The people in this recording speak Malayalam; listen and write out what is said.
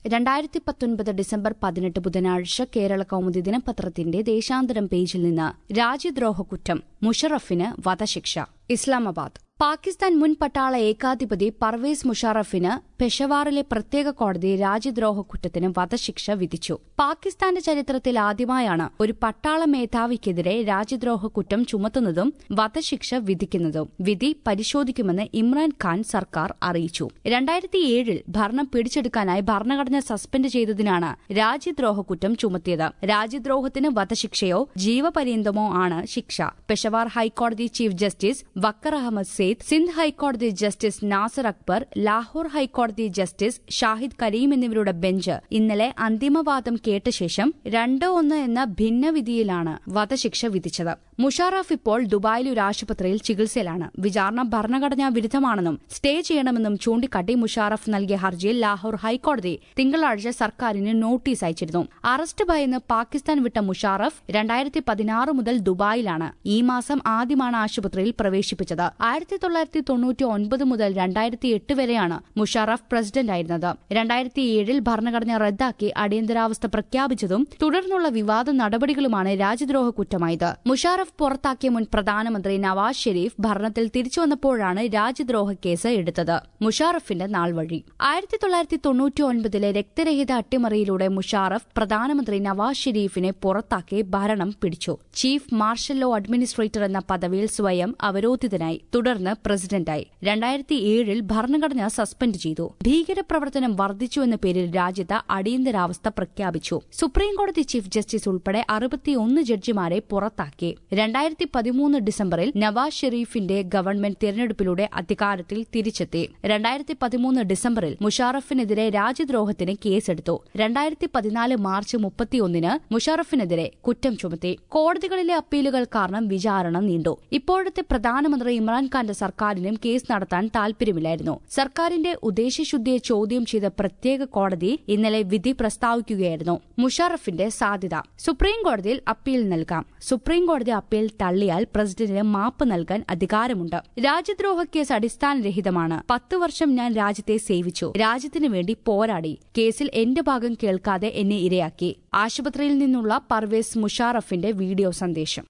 രണ്ടായിരത്തി പത്തൊൻപത് ഡിസംബർ പതിനെട്ട് ബുധനാഴ്ച കേരള കൗമുദി ദിനപത്രത്തിന്റെ ദേശാന്തരം പേജിൽ നിന്ന് രാജ്യദ്രോഹ കുറ്റം മുഷറഫിന് വധശിക്ഷ ഇസ്ലാമാബാദ് പാകിസ്ഥാൻ മുൻ പട്ടാള ഏകാധിപതി പർവേസ് മുഷാറഫിന് പെഷവാറിലെ പ്രത്യേക കോടതി രാജ്യദ്രോഹ കുറ്റത്തിന് വധശിക്ഷ വിധിച്ചു പാകിസ്ഥാന്റെ ചരിത്രത്തിൽ ആദ്യമായാണ് ഒരു പട്ടാള മേധാവിക്കെതിരെ രാജ്യദ്രോഹ കുറ്റം ചുമത്തുന്നതും വധശിക്ഷ വിധിക്കുന്നതും വിധി പരിശോധിക്കുമെന്ന് ഇമ്രാൻഖാൻ സർക്കാർ അറിയിച്ചു രണ്ടായിരത്തി ഏഴിൽ ഭരണം പിടിച്ചെടുക്കാനായി ഭരണഘടന സസ്പെൻഡ് ചെയ്തതിനാണ് രാജ്യദ്രോഹ കുറ്റം ചുമത്തിയത് രാജ്യദ്രോഹത്തിന് വധശിക്ഷയോ ജീവപര്യന്തമോ ആണ് ശിക്ഷ പെഷവാർ ഹൈക്കോടതി ചീഫ് ജസ്റ്റിസ് വക്കർ അഹമ്മദ് സെയ്ദ് സിന്ധ് ഹൈക്കോടതി ജസ്റ്റിസ് നാസർ അക്ബർ ലാഹോർ ഹൈക്കോടതി ജസ്റ്റിസ് ഷാഹിദ് കരീം എന്നിവരുടെ ബെഞ്ച് ഇന്നലെ അന്തിമവാദം കേട്ട ശേഷം രണ്ട് ഒന്ന് എന്ന ഭിന്നവിധിയിലാണ് വധശിക്ഷ വിധിച്ചത് മുഷാറഫ് ഇപ്പോൾ ദുബായിലെ ഒരു ആശുപത്രിയിൽ ചികിത്സയിലാണ് വിചാരണ ഭരണഘടനാ വിരുദ്ധമാണെന്നും സ്റ്റേ ചെയ്യണമെന്നും ചൂണ്ടിക്കാട്ടി മുഷാറഫ് നൽകിയ ഹർജിയിൽ ലാഹോർ ഹൈക്കോടതി തിങ്കളാഴ്ച സർക്കാരിന് നോട്ടീസ് അയച്ചിരുന്നു അറസ്റ്റ് ഭയന്ന് പാകിസ്ഥാൻ വിട്ട മുഷാറഫ് രണ്ടായിരത്തി പതിനാറ് മുതൽ ദുബായിലാണ് ഈ മാസം ആദ്യമാണ് ആശുപത്രിയിൽ പ്രവേശിപ്പിച്ചത് ആയിരത്തി തൊള്ളായിരത്തി തൊണ്ണൂറ്റി ഒൻപത് മുതൽ രണ്ടായിരത്തി എട്ട് വരെയാണ് മുഷാറഫ് പ്രസിഡന്റായിരുന്നത് രണ്ടായിരത്തി ഏഴിൽ ഭരണഘടന റദ്ദാക്കി അടിയന്തരാവസ്ഥ പ്രഖ്യാപിച്ചതും തുടർന്നുള്ള വിവാദ നടപടികളുമാണ് രാജ്യദ്രോഹ കുറ്റമായത് മുഷാറഫ് പുറത്താക്കിയ മുൻ പ്രധാനമന്ത്രി നവാസ് ഷെരീഫ് ഭരണത്തിൽ തിരിച്ചുവന്നപ്പോഴാണ് രാജ്യദ്രോഹ കേസ് എടുത്തത് മുഷാറഫിന്റെ നാൾ വഴി ആയിരത്തി തൊള്ളായിരത്തി തൊണ്ണൂറ്റി ഒൻപതിലെ രക്തരഹിത അട്ടിമറിയിലൂടെ മുഷാറഫ് പ്രധാനമന്ത്രി നവാസ് ഷെരീഫിനെ പുറത്താക്കി ഭരണം പിടിച്ചു ചീഫ് മാർഷൽ ലോ അഡ്മിനിസ്ട്രേറ്റർ എന്ന പദവിയിൽ സ്വയം അവരോധിതനായി തുടർന്ന് പ്രസിഡന്റായി രണ്ടായിരത്തി ഏഴിൽ ഭരണഘടന സസ്പെൻഡ് ചെയ്തു ഭീകരപ്രവർത്തനം വർദ്ധിച്ചു എന്ന പേരിൽ രാജ്യത്ത് അടിയന്തരാവസ്ഥ പ്രഖ്യാപിച്ചു സുപ്രീംകോടതി ചീഫ് ജസ്റ്റിസ് ഉൾപ്പെടെ അറുപത്തിയൊന്ന് ജഡ്ജിമാരെ പുറത്താക്കി രണ്ടായിരത്തി പതിമൂന്ന് ഡിസംബറിൽ നവാസ് ഷെരീഫിന്റെ ഗവൺമെന്റ് തിരഞ്ഞെടുപ്പിലൂടെ അധികാരത്തിൽ തിരിച്ചെത്തി രണ്ടായിരത്തി പതിമൂന്ന് ഡിസംബറിൽ മുഷാറഫിനെതിരെ രാജ്യദ്രോഹത്തിന് കേസെടുത്തു രണ്ടായിരത്തി പതിനാല് മാർച്ച് മുപ്പത്തിയൊന്നിന് മുഷാറഫിനെതിരെ കുറ്റം ചുമത്തി കോടതികളിലെ അപ്പീലുകൾ കാരണം വിചാരണ നീണ്ടു ഇപ്പോഴത്തെ പ്രധാനമന്ത്രി ഇമ്രാൻഖാന്റെ സർക്കാരിനും കേസ് നടത്താൻ താൽപര്യമില്ലായിരുന്നു സർക്കാരിന്റെ ഉദ്ദേശശുദ്ധിയെ ചോദ്യം ചെയ്ത പ്രത്യേക കോടതി ഇന്നലെ വിധി പ്രസ്താവിക്കുകയായിരുന്നു മുഷാറഫിന്റെ സാധ്യത സുപ്രീംകോടതിയിൽ അപ്പീൽ നൽകാം സുപ്രീംകോടതി അപ്പീൽ തള്ളിയാൽ പ്രസിഡന്റിന് മാപ്പ് നൽകാൻ അധികാരമുണ്ട് രാജ്യദ്രോഹ കേസ് അടിസ്ഥാനരഹിതമാണ് പത്ത് വർഷം ഞാൻ രാജ്യത്തെ സേവിച്ചു രാജ്യത്തിനു വേണ്ടി പോരാടി കേസിൽ എന്റെ ഭാഗം കേൾക്കാതെ എന്നെ ഇരയാക്കി ആശുപത്രിയിൽ നിന്നുള്ള പർവേസ് മുഷാറഫിന്റെ വീഡിയോ സന്ദേശം